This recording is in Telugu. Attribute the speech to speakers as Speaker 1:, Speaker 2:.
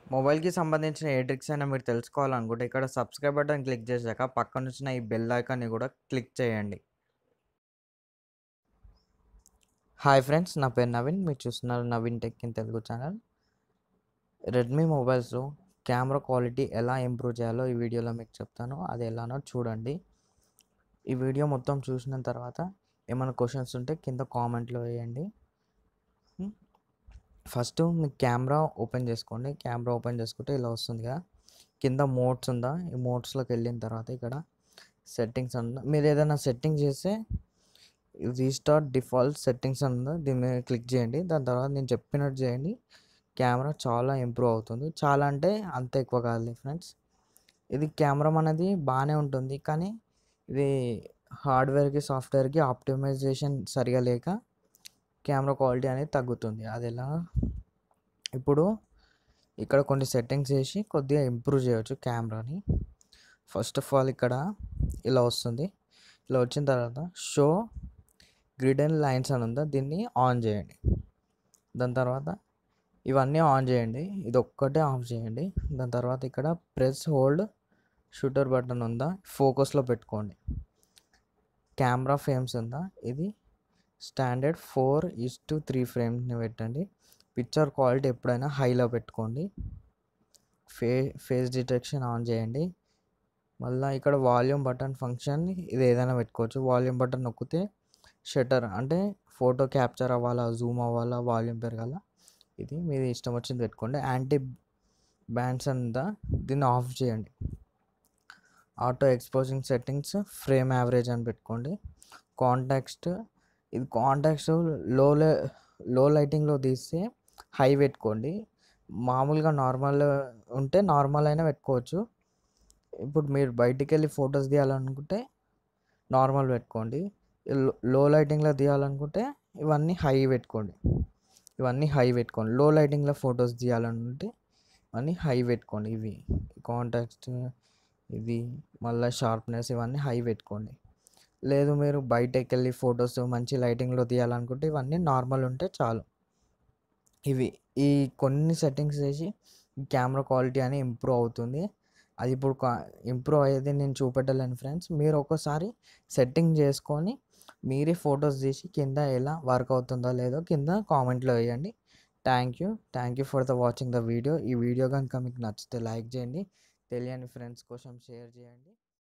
Speaker 1: మొబైల్‌కి సంబంధించిన ఏ ట్రిక్స్ అయినా మీరు తెలుసుకోవాలనుకుంటే ఇక్కడ సబ్స్క్రైబ్ బటన్ క్లిక్ చేశాక పక్కనొచ్చిన ఈ బెల్ ఐకాన్‌ని కూడా క్లిక్ చేయండి. Hi friends. నా పేరు నవీన్. మీరు చూస్తున్నారు Naveen tech in Telugu channel. Redmi మొబైల్స్‌లో కెమెరా క్వాలిటీ ఎలా ఇంప్రూవ్ చేయాలో ఈ వీడియోలో మీకు చెప్తాను. అది ఎలానో చూడండి. ఈ వీడియో మొత్తం చూసిన తర్వాత ఏమైనా క్వెషన్స్ ఉంటే కింద కామెంట్‌లో వేయండి. హ్మ్. ఫస్ట్ మీ కెమెరా ఓపెన్ చేసుకోండి. కెమెరా ఓపెన్ చేసుకుంటే ఇలా వస్తుంది కదా! కింద మోడ్స్ ఉందా? ఈ మోడ్స్‌లోకి వెళ్ళిన తర్వాత ఇక్కడ సెట్టింగ్స్ ఉందా? మీరు ఏదైనా సెట్టింగ్ చేస్తే రీస్టార్ట్ డిఫాల్ట్ సెట్టింగ్స్ అని ఉందా? దీని మీద క్లిక్ చేయండి. దాని తర్వాత నేను చెప్పినట్టు చేయండి. కెమెరా చాలా ఇంప్రూవ్ అవుతుంది. చాలా అంటే అంత ఎక్కువ కాదులే ఫ్రెండ్స్. ఇది కెమెరా అనేది బానే ఉంటుంది. కానీ ఇది హార్డ్‌వేర్‌కి, సాఫ్ట్‌వేర్‌కి ఆప్టిమైజేషన్ సరిగ్గా లేక కెమెరా క్వాలిటీ అనేది తగ్గుతుంది. అదెలా? ఇప్పుడు ఇక్కడ కొన్ని సెట్టింగ్స్ ఏసి కొద్దిగా ఇంప్రూవ్ చేయొచ్చు కెమెరాని. ఫస్ట్ ఆఫ్ ఆల్ ఇక్కడ ఇలా వస్తుంది. ఇలా వచ్చిన తర్వాత షో గ్రిడ్ అండ్ లైన్స్ అని ఉందా? దీన్ని ఆన్ చేయండి. దాని తర్వాత ఇవన్నీ ఆన్ చేయండి. ఇదొక్కటే ఆఫ్ చేయండి. దాని తర్వాత ఇక్కడ ప్రెస్ హోల్డ్ షూటర్ బటన్ ఉందా? ఫోకస్‌లో పెట్టుకోండి. కెమెరా ఫ్రేమ్స్ ఉందా? ఇది స్టాండర్డ్ 4:3 ఫ్రేమ్స్‌ని పెట్టండి. పిక్చర్ క్వాలిటీ ఎప్పుడైనా హైలో పెట్టుకోండి. ఫే ఫేస్ డిటెక్షన్ ఆన్ చేయండి. మళ్ళా ఇక్కడ వాల్యూమ్ బటన్ ఫంక్షన్ ఇది ఏదైనా పెట్టుకోవచ్చు. వాల్యూమ్ బటన్ నొక్కితే షట్టర్ అంటే ఫోటో క్యాప్చర్ అవ్వాలా, జూమ్ అవ్వాలా, వాల్యూమ్ పెరగాల ఇది మీది ఇష్టం వచ్చింది పెట్టుకోండి. యాంటీ బ్యాండ్స్ అని ఉందా? దీన్ని ఆఫ్ చేయండి. Auto exposing settings frame average అని పెట్టుకోండి. కాంటాక్స్ట్ ఇది కాంటాక్ట్స్ లో లే లో లైటింగ్‌లో తీస్తే హై పెట్టుకోండి. మామూలుగా నార్మల్ ఉంటే నార్మల్ అయినా పెట్టుకోవచ్చు. ఇప్పుడు మీరు బయటికెళ్ళి ఫోటోస్ తీయాలనుకుంటే నార్మల్ పెట్టుకోండి. లో లో లైటింగ్‌లో తీయాలనుకుంటే ఇవన్నీ హై పెట్టుకోండి. ఇవన్నీ హై పెట్టుకోండి. లో లైటింగ్‌లో ఫోటోస్ తీయాలనుకుంటే ఇవన్నీ హై పెట్టుకోండి. ఇవి కాంటాక్స్ట్ ఇది మళ్ళా షార్ప్‌నెస్ ఇవన్నీ హై పెట్టుకోండి. లేదు మీరు బయటకెళ్ళి ఫోటోస్ మంచి లైటింగ్‌లో తీయాలనుకుంటే ఇవన్నీ నార్మల్ ఉంటే చాలు. ఇవి ఈ కొన్ని సెట్టింగ్స్ ఏసి కెమెరా క్వాలిటీ అని ఇంప్రూవ్ అవుతుంది. అది ఇప్పుడు క ఇంప్రూవ్ అయ్యేది నేను చూపెట్టలేను ఫ్రెండ్స్. మీరు ఒక్కసారి సెట్టింగ్ చేసుకొని మీరే ఫోటోస్ తీసి కింద ఎలా వర్క్ అవుతుందో లేదో కింద కామెంట్‌లో వేయండి. Thank you. Thank you for the watching the video. ఈ వీడియో గనుక మీకు నచ్చితే లైక్ చేయండి. తెలియని ఫ్రెండ్స్ కోసం షేర్ చేయండి.